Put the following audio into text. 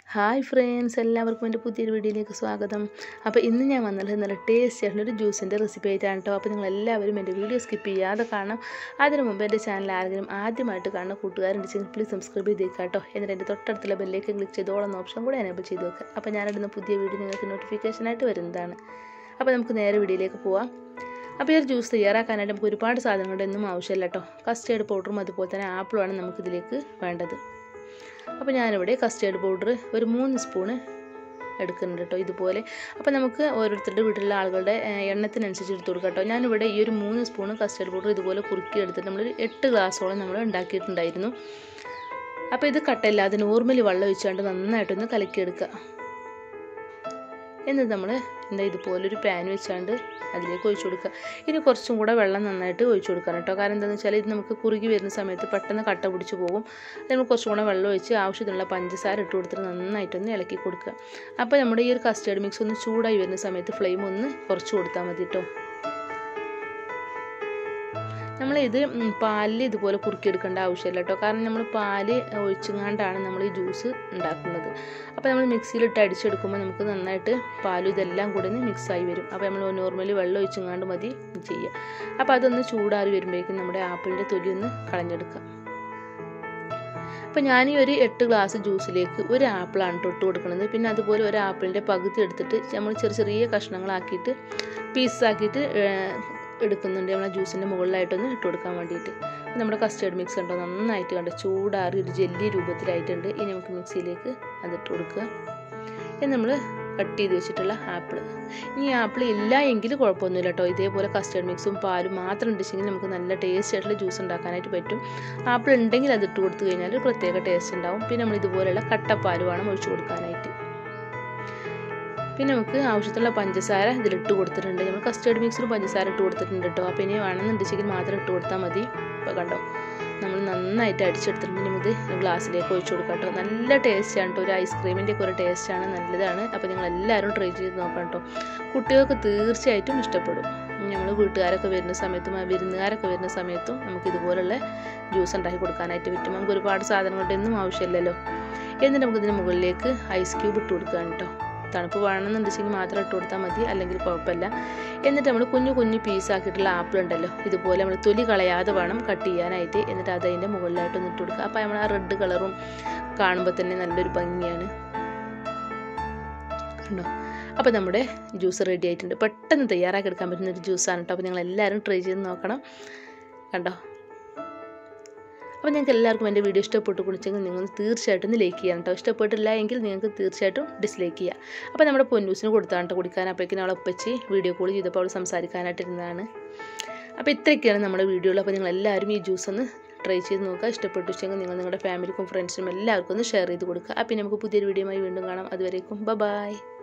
hi friends എല്ലാവർക്കും എൻ്റെ പുതിയൊരു വീഡിയോയിലേക്ക് സ്വാഗതം അപ്പോൾ ഇന്ന് ഞാൻ വന്നുള്ളത് നല്ല ടേസ്റ്റ് ആയിട്ടുള്ള ഒരു ജ്യൂസിൻ്റെ റെസിപ്പി ആയിട്ടാണ് കേട്ടോ അപ്പോൾ നിങ്ങൾ എല്ലാവരും എൻ്റെ വീഡിയോ സ്കിപ്പ് ചെയ്യാതെ കാണണം അതിന് മുമ്പ് എൻ്റെ ചാനൽ ആരെങ്കിലും ആദ്യമായിട്ട് കാണുന്ന കൂട്ടുകാരുണ്ടെങ്കിൽ പ്ലീസ് സബ്സ്ക്രൈബ് ചെയ്തേക്കാം കേട്ടോ എന്നിട്ട് എൻ്റെ തൊട്ടടുത്തുള്ള ബെല്ലേക്ക് ക്ലിക്ക് ചെയ്തോളം ഓപ്ഷൻ കൂടെ എനേബിൾ ചെയ്ത് വെക്കുക അപ്പോൾ ഞാനിടുന്ന പുതിയ വീഡിയോ നിങ്ങൾക്ക് നോട്ടിഫിക്കേഷനായിട്ട് വരുന്നതാണ് അപ്പോൾ നമുക്ക് നേരെ വീഡിയോയിലേക്ക് പോവാം അപ്പോൾ ഈ ഒരു ജ്യൂസ് തയ്യാറാക്കാനായിട്ട് നമുക്ക് ഒരുപാട് സാധനങ്ങളുടെ ഒന്നും ആവശ്യമില്ല കേട്ടോ കസ്റ്റേർഡ് പൗഡറും അതുപോലെ തന്നെ ആപ്പിളുമാണ് നമുക്കിതിലേക്ക് വേണ്ടത് അപ്പോൾ ഞാനിവിടെ കസ്റ്റേർഡ് പൗഡർ ഒരു മൂന്ന് സ്പൂണ് എടുക്കുന്നുണ്ട് കേട്ടോ ഇതുപോലെ അപ്പോൾ നമുക്ക് ഓരോരുത്തരുടെ വീട്ടിലുള്ള ആളുകളുടെ എണ്ണത്തിനനുസരിച്ച് എടുത്ത് കൊടുക്കാം കേട്ടോ ഞാനിവിടെ ഈ ഒരു മൂന്ന് സ്പൂണ് കസ്റ്റേർഡ് പൗഡർ ഇതുപോലെ കുറുക്കി എടുത്തിട്ട് നമ്മളൊരു എട്ട് ഗ്ലാസ്സോളം നമ്മൾ ഉണ്ടാക്കിയിട്ടുണ്ടായിരുന്നു അപ്പോൾ ഇത് കട്ടയില്ലാതെ നോർമലി വെള്ളം ഒഴിച്ചുകൊണ്ട് നന്നായിട്ടൊന്ന് കലക്കിയെടുക്കുക എന്നിട്ട് നമ്മൾ എന്താ ഇതുപോലൊരു പാൻ വെച്ചാണ്ട് അതിലേക്ക് ഒഴിച്ചു കൊടുക്കുക ഇനി കുറച്ചും കൂടെ വെള്ളം നന്നായിട്ട് ഒഴിച്ചു കൊടുക്കണം കേട്ടോ കാരണം എന്താണെന്ന് വെച്ചാൽ ഇത് നമുക്ക് കുറുകി വരുന്ന സമയത്ത് പെട്ടെന്ന് കട്ട പിടിച്ച് പോകും നമ്മൾ കുറച്ചും കൂടെ വെള്ളം ഒഴിച്ച് ആവശ്യത്തിനുള്ള പഞ്ചസാര ഇട്ട് കൊടുത്തിട്ട് നന്നായിട്ടൊന്ന് ഇളക്കി കൊടുക്കുക അപ്പോൾ നമ്മുടെ ഈ ഒരു കസ്റ്റേർഡ് മിക്സ് ഒന്ന് ചൂടായി വരുന്ന സമയത്ത് ഫ്ലെയിം ഒന്ന് കുറച്ച് കൊടുത്താൽ മതി കേട്ടോ നമ്മളിത് പാലിൽ ഇതുപോലെ കുറുക്കിയെടുക്കേണ്ട ആവശ്യമില്ല കേട്ടോ കാരണം നമ്മൾ പാല് ഒഴിച്ചുങ്ങാണ്ടാണ് നമ്മൾ ഈ ജ്യൂസ് ഉണ്ടാക്കുന്നത് അപ്പോൾ നമ്മൾ മിക്സിയിലിട്ട് അടിച്ചെടുക്കുമ്പോൾ നമുക്ക് നന്നായിട്ട് പാലും ഇതെല്ലാം കൂടി ഒന്ന് മിക്സായി വരും അപ്പോൾ നമ്മൾ നോർമലി വെള്ളം ഒഴിച്ചുങ്ങാണ്ട് മതി ചെയ്യുക അപ്പോൾ അതൊന്ന് ചൂടാറി വരുമ്പോഴേക്കും നമ്മുടെ ആപ്പിളിൻ്റെ തൊലി ഒന്ന് കളഞ്ഞെടുക്കാം അപ്പോൾ ഞാൻ ഈ ഒരു എട്ട് ഗ്ലാസ് ജ്യൂസിലേക്ക് ഒരു ആപ്പിളാണ് തൊട്ട് കൊടുക്കുന്നത് പിന്നെ അതുപോലെ ഒരു ആപ്പിളിൻ്റെ പകുതി എടുത്തിട്ട് നമ്മൾ ചെറിയ ചെറിയ കഷ്ണങ്ങളാക്കിയിട്ട് പീസാക്കിയിട്ട് എടുക്കുന്നുണ്ട് നമ്മളെ ജ്യൂസിൻ്റെ മുകളിലായിട്ടൊന്ന് ഇട്ട് കൊടുക്കാൻ വേണ്ടിയിട്ട് നമ്മുടെ കസ്റ്റേർഡ് മിക്സ് ഉണ്ടോ നന്നായിട്ട് കണ്ട് ചൂടാറി ഒരു ജെല്ലി രൂപത്തിലായിട്ടുണ്ട് ഇനി നമുക്ക് മിക്സിയിലേക്ക് അതിട്ട് കൊടുക്കുക ഇനി നമ്മൾ കട്ട് ചെയ്ത് വെച്ചിട്ടുള്ള ആപ്പിൾ ഇനി ആപ്പിൾ ഇല്ല എങ്കിൽ കുഴപ്പമൊന്നുമില്ല കേട്ടോ ഇതേപോലെ കസ്റ്റേർഡ് മിക്സും പാലും മാത്രം ഉണ്ടെങ്കിൽ നമുക്ക് നല്ല ടേസ്റ്റ് ആയിട്ടുള്ള ജ്യൂസ് ഉണ്ടാക്കാനായിട്ട് പറ്റും ആപ്പിൾ ഉണ്ടെങ്കിൽ അത് ഇട്ട് കൊടുത്തു കഴിഞ്ഞാൽ ഒരു പ്രത്യേക ടേസ്റ്റ് ഉണ്ടാവും പിന്നെ നമ്മൾ ഇതുപോലെയുള്ള കട്ടപ്പാൽ വേണം ഒഴിച്ചു കൊടുക്കാനായിട്ട് പിന്നെ നമുക്ക് ആവശ്യത്തിനുള്ള പഞ്ചസാര ഇതിലിട്ട് കൊടുത്തിട്ടുണ്ട് നമ്മൾ കസ്റ്റേർഡ് മിക്സിലും പഞ്ചസാര ഇട്ട് കൊടുത്തിട്ടുണ്ട് കേട്ടോ അപ്പോൾ ഇനി വേണമെന്നുണ്ടെങ്കിൽ മാത്രം ഇട്ട് കൊടുത്താൽ മതി ഇപ്പോൾ കണ്ടോ നമ്മൾ നന്നായിട്ട് അടിച്ചെടുത്തിട്ടുണ്ട് ഇനി ഇത് ഗ്ലാസ്സിലേക്ക് ഒഴിച്ചു കൊടുക്കാം കേട്ടോ നല്ല ടേസ്റ്റാണ് കേട്ടോ ഒരു ഐസ്ക്രീമിൻ്റെ ഒക്കെ ഒരു ടേസ്റ്റാണ് നല്ലതാണ് അപ്പോൾ നിങ്ങൾ എല്ലാവരും ട്രൈ ചെയ്ത് നോക്കാം കേട്ടോ കുട്ടികൾക്ക് തീർച്ചയായിട്ടും ഇഷ്ടപ്പെടും നമ്മൾ വീട്ടുകാരൊക്കെ വരുന്ന സമയത്തും വിരുന്നുകാരൊക്കെ വരുന്ന സമയത്തും നമുക്ക് ഇതുപോലുള്ള ജ്യൂസ് ഉണ്ടാക്കി കൊടുക്കാനായിട്ട് പറ്റും നമുക്ക് ഒരുപാട് സാധനങ്ങളുടെ ഒന്നും ആവശ്യമില്ലല്ലോ എന്നിട്ട് നമുക്കിതിന് മുകളിലേക്ക് ഐസ് ക്യൂബ് ഇട്ട് കൊടുക്കുകയാണ് കേട്ടോ തണുപ്പ് വേണമെന്നുണ്ടെങ്കിൽ മാത്രം ഇട്ട് കൊടുത്താൽ മതി അല്ലെങ്കിൽ കുഴപ്പമില്ല എന്നിട്ട് നമ്മൾ കുഞ്ഞു കുഞ്ഞു പീസാക്കിയിട്ടുള്ള ആപ്പിൾ ഉണ്ടല്ലോ ഇതുപോലെ നമ്മൾ തൊലി കളയാതെ വേണം കട്ട് ചെയ്യാനായിട്ട് എന്നിട്ട് അത് അതിൻ്റെ മുകളിലായിട്ട് ഒന്ന് ഇട്ട് കൊടുക്കുക അപ്പോൾ നമ്മൾ ആ റെഡ് കളറും കാണുമ്പോൾ തന്നെ നല്ലൊരു ഭംഗിയാണ് കണ്ടോ അപ്പോൾ നമ്മുടെ ജ്യൂസ് റെഡി ആയിട്ടുണ്ട് പെട്ടെന്ന് തയ്യാറാക്കി എടുക്കാൻ പറ്റുന്ന ഒരു ജ്യൂസാണ് കേട്ടോ അപ്പോൾ നിങ്ങൾ എല്ലാവരും ട്രൈ ചെയ്ത് നോക്കണം കണ്ടോ അപ്പോൾ നിങ്ങൾക്ക് എല്ലാവർക്കും എൻ്റെ വീഡിയോ ഇഷ്ടപ്പെട്ട് കുടിച്ചെങ്കിൽ നിങ്ങൾ തീർച്ചയായിട്ടും ഒന്ന് ലൈക്ക് ചെയ്യാം കേട്ടോ ഇഷ്ടപ്പെട്ടില്ല എങ്കിൽ നിങ്ങൾക്ക് തീർച്ചയായിട്ടും ഡിസ്ലൈക്ക് ചെയ്യാം അപ്പോൾ നമ്മുടെ പൊന്നൂസിന് കൊടുത്താണ് കുടിക്കാൻ അപ്പോഴേക്കും അവളെ ഒപ്പിച്ച് വീഡിയോ കോൾ ചെയ്തപ്പോൾ അവൾ സംസാരിക്കാനായിട്ടിരുന്നതാണ് അപ്പോൾ ഇത്രയൊക്കെയാണ് നമ്മുടെ വീഡിയോയിൽ അപ്പോൾ നിങ്ങൾ എല്ലാവരും ഈ ജ്യൂസ് ഒന്ന് ട്രൈ ചെയ്ത് നോക്കുക ഇഷ്ടപ്പെട്ടു വെച്ചെങ്കിൽ നിങ്ങൾ നിങ്ങളുടെ ഫാമിലിക്കും ഫ്രണ്ട്സിനും എല്ലാവർക്കും ഒന്ന് ഷെയർ ചെയ്ത് കൊടുക്കുക അപ്പോൾ നമുക്ക് പുതിയൊരു വീഡിയോയുമായി വീണ്ടും കാണാം അതുവരേക്കും ബൈ